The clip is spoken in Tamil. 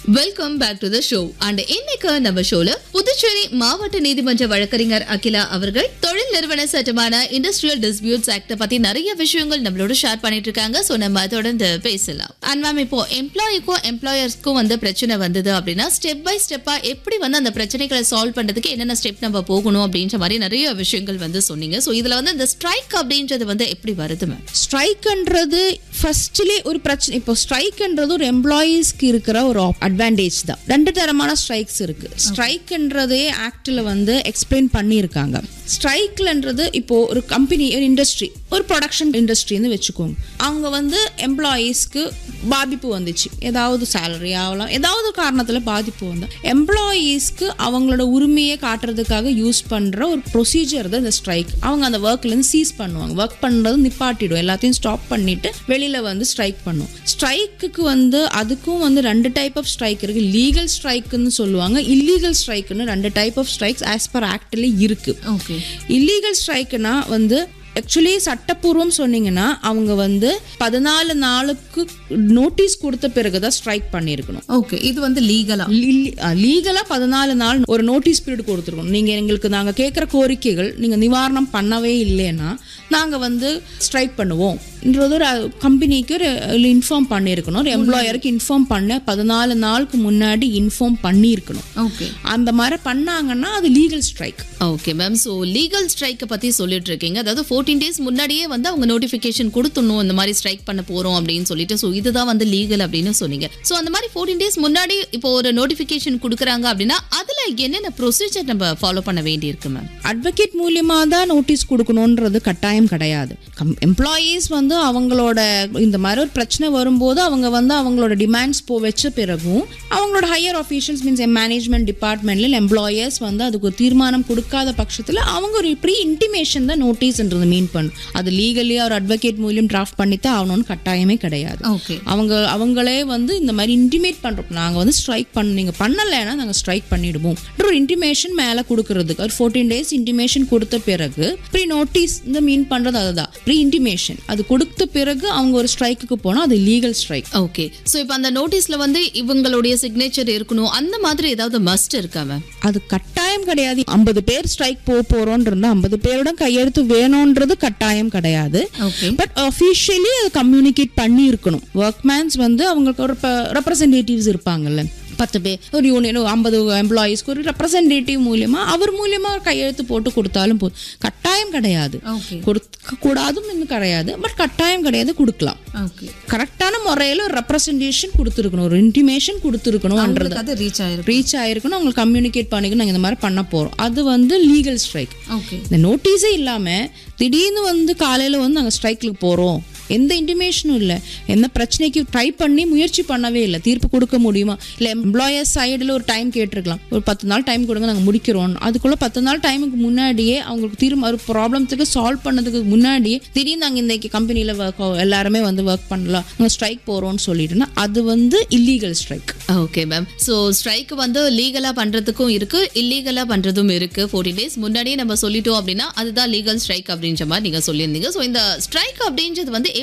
welcome back to the show and இன்னைக்கு நம்ம ஷோல புதுச்சேரி மாவட்ட நீதிமன்ற வழக்கறிஞர் அகிலா அவர்கள் தொழில் நிறுவன சட்டமான இண்டஸ்ட்ரியல் டிஸ்பியூட்ஸ் ஆக்ட பத்தி நிறைய விஷயங்கள் நம்மளோட ஷேர் பண்ணிட்டு இருக்காங்க சோ நம்ம தொடர்ந்து பேசலாம் அண்ட் மேம் இப்போ எம்ப்ளாயிக்கும் எம்ப்ளாயர்ஸ்க்கும் வந்து பிரச்சனை வந்தது அப்படின்னா ஸ்டெப் பை ஸ்டெப்பா எப்படி வந்து அந்த பிரச்சனைகளை சால்வ் பண்றதுக்கு என்னென்ன ஸ்டெப் நம்ம போகணும் அப்படின்ற மாதிரி நிறைய விஷயங்கள் வந்து சொன்னீங்க சோ இதுல வந்து இந்த ஸ்ட்ரைக் அப்படின்றது வந்து எப்படி வருது மேம் ஸ்ட்ரைக்ன்றது ஃபர்ஸ்ட்லேயே ஒரு பிரச்சனை இப்போ ஸ்ட்ரைக்ன்றது ஒரு எம்ப்ளாயீஸ்க்கு இருக்கிற ஒரு அட்வான்டேஜ் தான் ரெண்டு தரமான ஸ்ட்ரைக்ஸ் இருக்கு ஸ்ட்ரைக்ன்றதே ஆக்டில் வந்து எக்ஸ்பிளைன் பண்ணியிருக்காங்க ஸ்ட்ரைக்லன்றது இப்போ ஒரு கம்பெனி ஒரு இண்டஸ்ட்ரி ஒரு ப்ரொடக்ஷன் இண்டஸ்ட்ரின்னு வச்சுக்கோங்க அவங்க வந்து எம்ப்ளாயீஸ்க்கு பாதிப்பு வந்துச்சு ஏதாவது சேலரி ஆகலாம் ஏதாவது ஒரு காரணத்தில் பாதிப்பு வந்தால் எம்ப்ளாயீஸ்க்கு அவங்களோட உரிமையை காட்டுறதுக்காக யூஸ் பண்ணுற ஒரு ப்ரொசீஜர் தான் இந்த ஸ்ட்ரைக் அவங்க அந்த ஒர்க்லேருந்து சீஸ் பண்ணுவாங்க ஒர்க் பண்ணுறது நிப்பாட்டிடும் எல்லாத்தையும் ஸ்டாப் பண்ணிட்டு வெளியில் வந்து ஸ்ட்ரைக் பண்ணும் ஸ்ட்ரைக்குக்கு வந்து அதுக்கும் வந்து ரெண்டு டைப் ஆஃப் ஸ்ட்ரைக் இருக்கு லீகல் ஸ்ட்ரைக்குன்னு சொல்லுவாங்க இல்லீகல் ஸ்ட்ரைக்குன்னு ரெண்டு type of strikes as per ஆக்டில் இருக்கு ஓகே இல்லீகல் ஸ்ட்ரைக்குனா வந்து ஆக்சுவலி சட்டப்பூர்வம் சொன்னீங்கன்னா அவங்க வந்து பதினாலு நாளுக்கு நோட்டீஸ் கொடுத்த பிறகு தான் ஸ்ட்ரைக் பண்ணியிருக்கணும் ஓகே இது வந்து லீகலா லீகலாக பதினாலு நாள் ஒரு நோட்டீஸ் பீரியட் கொடுத்துருக்கணும் நீங்கள் எங்களுக்கு நாங்கள் கேட்குற கோரிக்கைகள் நீங்கள் நிவாரணம் பண்ணவே இல்லைன்னா நாங்கள் வந்து ஸ்ட்ரைக் பண்ணுவோம்ன்றது ஒரு கம்பெனிக்கு ஒரு இன்ஃபார்ம் பண்ணியிருக்கணும் ஒரு எம்ப்ளாயருக்கு இன்ஃபார்ம் பண்ண பதினாலு நாளுக்கு முன்னாடி இன்ஃபார்ம் பண்ணியிருக்கணும் ஓகே அந்த மாதிரி பண்ணாங்கன்னா அது legal strike okay ma'am so legal ஸ்ட்ரைக்கை பற்றி சொல்லிட்டு இருக்கீங்க அதாவது ஃபோர்டீன் டேஸ் முன்னாடியே வந்து அவங்க நோட்டிஃபிகேஷன் கொடுத்துடணும் இந்த மாதிரி ஸ்ட்ரைக் பண்ண போகிறோம் அப்படின்னு சொல்லிட்டு ஸோ இதுதான் வந்து லீகல் அப்படின்னு சொன்னீங்க ஸோ அந்த மாதிரி ஃபோர்டீன் டேஸ் முன்னாடி இப்போ ஒரு நோட்டிஃபிகேஷன் கொடுக்குறாங்க அப்படின்னா அதில் என்னென்ன ப்ரொசீஜர் நம்ம ஃபாலோ பண்ண வேண்டியிருக்கு மேம் அட்வொகேட் மூலியமாக தான் நோட்டீஸ் கொடுக்கணுன்றது கட்டாயம் கிடையாது கம் எம்ப்ளாயீஸ் வந்து அவங்களோட இந்த மாதிரி ஒரு பிரச்சனை வரும்போது அவங்க வந்து அவங்களோட டிமாண்ட்ஸ் போ வச்ச பிறகும் அவங்களோட ஹையர் ஆஃபீஷியல்ஸ் மீன்ஸ் மேனேஜ்மெண்ட் டிபார்ட்மெண்ட்ல எம்ப்ளாயர்ஸ் வந்து அதுக்கு ஒரு தீர்மானம் கொடுக்காத பட்சத்தில் அவங்க ஒரு ப்ரீ இன்டிமேஷன் தான் நோட்டீஸ்ன்றது மீன் பண்ணும் அது லீகலி ஒரு அட்வொகேட் மூலியம் டிராஃப்ட் பண்ணித்தான் ஆகணும்னு கட்டாயமே கிடையாது ஓகே அவங்க அவங்களே வந்து இந்த மாதிரி இன்டிமேட் பண்ணுறோம் நாங்கள் வந்து ஸ்ட்ரைக் பண்ண நீங்கள் பண்ணலைன்னா நாங்கள் ஸ்ட்ரைக் பண்ணிடுவோம் ஒரு இன்டிமேஷன் மேலே கொடுக்கறதுக்கு ஒரு ஃபோர்டீன் டேஸ் இன்டிமேஷன் கொடுத்த பிறகு ப்ரீ நோட்டீஸ் இந்த மீன் பண்ணுறது அதுதான் ப்ரீ இன்டிமேஷன் அது கொடுத்த பிறகு அவங்க ஒரு ஸ்ட்ரைக்குக்கு போனால் அது லீகல் ஸ்ட்ரைக் ஓகே ஸோ இப்போ அந்த நோட்டீஸில் வந்து இவங்களுடைய சிக்னேச்சர் இருக்கணும் அந்த மாதிரி ஏதாவது மஸ்ட் இருக்கா மேம் அது கட்டாயம் கிடையாது ஐம்பது பேர் ஸ்ட்ரைக் போக போகிறோன்னு இருந்தால் ஐம்பது பேரோட கையெழுத்து வேணுன்றது கட்டாயம் கிடையாது ஓகே பட் அஃபிஷியலி அதை கம்யூனிகேட் பண்ணி இருக்கணும் ஒர்க்மேன்ஸ் வந்து அவங்களுக்கு ஒரு ரெப்ரசன்டேட்டிவ்ஸ் இருப்பாங்கல்ல பத்து பேர் ஒரு யூனியன் ஐம்பது எம்ப்ளாயீஸ்க்கு ஒரு ரெப்ரசன்டேட்டிவ் மூலியமா அவர் மூலியமா ஒரு கையெழுத்து போட்டு கொடுத்தாலும் போதும் கட்டாயம் கிடையாது ஓகே கொடுக்க கூடாதும் இன்னும் கிடையாது பட் கட்டாயம் கிடையாது கொடுக்கலாம் ஓகே கரெக்டான முறையில் ஒரு ரெப்ரசன்டேஷன் கொடுத்துருக்கணும் ஒரு இன்டிமேஷன் கொடுத்துருக்கணும்ன்றது அது ரீச் ஆயிருக்கு ரீச் ஆயிருக்கணும் அவங்களுக்கு கம்யூனிகேட் பண்ணிக்கணும் நாங்கள் இந்த மாதிரி பண்ண போகிறோம் அது வந்து லீகல் ஸ்ட்ரைக் ஓகே இந்த நோட்டீஸே இல்லாமல் திடீர்னு வந்து காலையில் வந்து நாங்கள் ஸ்ட்ரைக்கில் போகிறோம் எந்த இன்டிமேஷனும் இல்லை எந்த பிரச்சனைக்கு ட்ரை பண்ணி முயற்சி பண்ணவே இல்லை தீர்ப்பு கொடுக்க முடியுமா இல்லை எம்ப்ளாயர்ஸ் சைடில் ஒரு டைம் கேட்டிருக்கலாம் ஒரு பத்து நாள் டைம் கொடுங்க நாங்கள் முடிக்கிறோம் அதுக்குள்ளே பத்து நாள் டைமுக்கு முன்னாடியே அவங்களுக்கு தீர்வு ஒரு ப்ராப்ளத்துக்கு சால்வ் பண்ணதுக்கு முன்னாடியே திடீர்னு நாங்கள் இந்த கம்பெனியில் ஒர்க் எல்லாருமே வந்து ஒர்க் பண்ணலாம் நாங்கள் ஸ்ட்ரைக் போகிறோம்னு சொல்லிட்டுனா அது வந்து illegal strike okay ma'am so strike வந்து லீகலாக பண்ணுறதுக்கும் இருக்கு இல்லீகலாக பண்ணுறதும் இருக்கு ஃபோர்ட்டி டேஸ் முன்னாடியே நம்ம சொல்லிட்டோம் அப்படின்னா அதுதான் லீகல் ஸ்ட்ரைக் அப்படின்ற மாதிரி நீங்கள் சொல்லியிருந்தீங்க ஸோ இந்த ஸ்ட்ரைக் அப்படின்றது வந்து